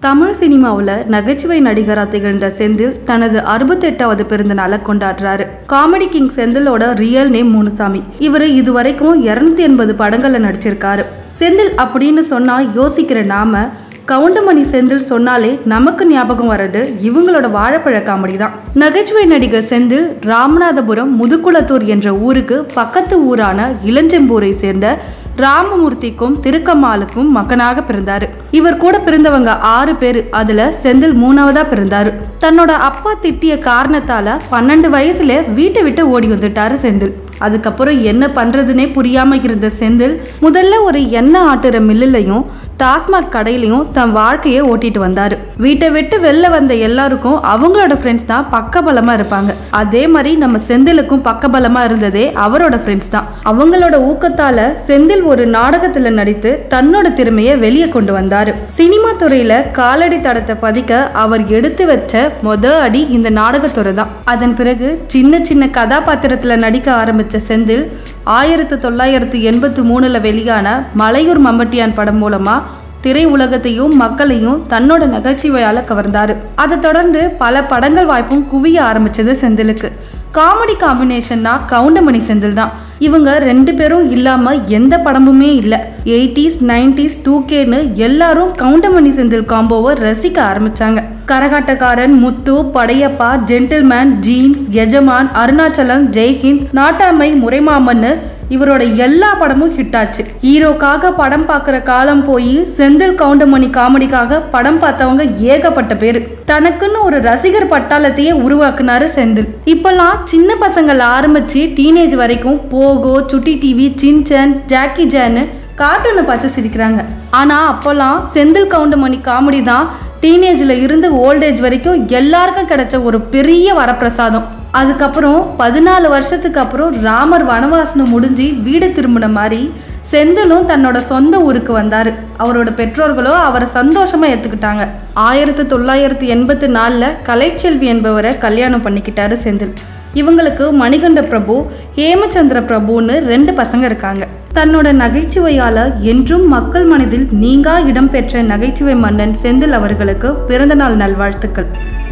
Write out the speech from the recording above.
தமிழ் சினிமாவில் நகைச்சுவை நடிகராக திகழ்ந்த செந்தில் தனது அறுபத்தெட்டாவது பிறந்த நாளை கொண்டாடுறாரு காமெடி கிங் செந்திலோட ரியல் நேம் முனுசாமி இவர் இதுவரைக்கும் இருநூத்தி எண்பது படங்கள்ல நடிச்சிருக்காரு செந்தில் அப்படின்னு சொன்னா யோசிக்கிற நாம கவுண்டமணி செந்தில் சொன்னாலே நமக்கு ஞாபகம் வர்றது இவங்களோட வாழைப்பழ காமெடி தான் நகைச்சுவை நடிகர் செந்தில் ராமநாதபுரம் முதுகுளத்தூர் என்ற ஊருக்கு பக்கத்து ஊரான இளஞ்செம்பூரை சேர்ந்த ராமமூர்த்திக்கும் திருக்கம்மாளுக்கும் மகனாக பிறந்தாரு இவர் கூட பிறந்தவங்க ஆறு பேர் அதுல செந்தில் மூணாவதா பிறந்தாரு தன்னோட அப்பா திட்டிய காரணத்தால பன்னெண்டு வயசுல வீட்டை விட்டு ஓடி வந்துட்டாரு செந்தில் அதுக்கப்புறம் என்ன பண்றதுனே புரியாம இருந்த செந்தில் முதல்ல ஒரு எண்ணெய் ஆட்டுற மில்லுலையும் டாஸ்மாக் கடையிலையும் தன் வாழ்க்கையை ஓட்டிட்டு வந்தாரு வீட்டை விட்டு வெளில வந்த எல்லாருக்கும் அவங்களோட ஃப்ரெண்ட்ஸ் தான் பக்கபலமா இருப்பாங்க அதே மாதிரி நம்ம செந்திலுக்கும் பக்கபலமா இருந்ததே அவரோட ஃப்ரெண்ட்ஸ் தான் அவங்களோட ஊக்கத்தால செந்தில் ஒரு நாடகத்துல நடித்து தன்னோட திறமையை வெளியே கொண்டு வந்தாரு சினிமா துறையில காலடி தடத்தை பதிக்க அவர் எடுத்து வச்ச மொத அடி இந்த நாடகத்துறை தான் அதன் பிறகு சின்ன சின்ன கதாபாத்திரத்துல நடிக்க ஆரம்பிச்ச செந்தில் ஆயிரத்து தொள்ளாயிரத்து எண்பத்து மூணுல வெளியான மலையூர் மம்பட்டியான் படம் மூலமா திரை உலகத்தையும் மக்களையும் தன்னோட நகைச்சுவையால கவர்ந்தாரு அதை தொடர்ந்து பல படங்கள் வாய்ப்பும் குவிய ஆரம்பிச்சது செந்திலுக்கு காமெடி காம்பினேஷன்னா கவுண்டமணி செந்தில் தான் இவங்க ரெண்டு பேரும் இல்லாம எந்த படமுமே இல்லை எயிட்டிஸ் நைன்டிஸ் டூ கேன்னு எல்லாரும் கவுண்டமணி செந்தில் காம்போவை ரசிக்க ஆரம்பிச்சாங்க கரகாட்டக்காரன் முத்து படையப்பா ஜென்டில்மேன் ஜீன்ஸ் எஜமான் அருணாச்சலம் ஜெய்ஹிந்த் நாட்டாமை முறைமாமன்னு இவரோட எல்லா படமும் ஹிட் ஆச்சு ஹீரோக்காக படம் பார்க்குற காலம் போய் செந்தில் கவுண்டமணி காமெடிக்காக படம் பார்த்தவங்க ஏகப்பட்ட பேர் தனக்குன்னு ஒரு ரசிகர் பட்டாளத்தையே உருவாக்குனாரு செந்தில் இப்பெல்லாம் சின்ன பசங்கள் ஆரம்பிச்சு டீனேஜ் வரைக்கும் Pogo Chutti TV Shinchan Jackie ஜான்னு கார்ட்டூனை பார்த்து சிரிக்கிறாங்க ஆனால் அப்போல்லாம் செந்தில் கவுண்டமணி காமெடி தான் டீனேஜில் இருந்து ஓல்டேஜ் வரைக்கும் எல்லாருக்கும் கிடைச்ச ஒரு பெரிய வரப்பிரசாதம் அதுக்கப்புறம் பதினாலு வருஷத்துக்கு அப்புறம் ராமர் வனவாசனம் முடிஞ்சு வீடு திரும்பின மாதிரி செந்திலும் தன்னோட சொந்த ஊருக்கு வந்தார் அவரோட பெற்றோர்களோ அவரை சந்தோஷமா ஏற்றுக்கிட்டாங்க ஆயிரத்தி தொள்ளாயிரத்தி எண்பத்தி நாலில் கலைச்செல்வி என்பவரை கல்யாணம் பண்ணிக்கிட்டாரு செந்தில் இவங்களுக்கு மணிகண்ட பிரபு ஹேமச்சந்திர பிரபுன்னு ரெண்டு பசங்க இருக்காங்க தன்னோட நகைச்சுவையால என்றும் மக்கள் மனதில் நீங்கா இடம்பெற்ற நகைச்சுவை மன்னன் செந்தில் அவர்களுக்கு பிறந்தநாள் நல்வாழ்த்துக்கள்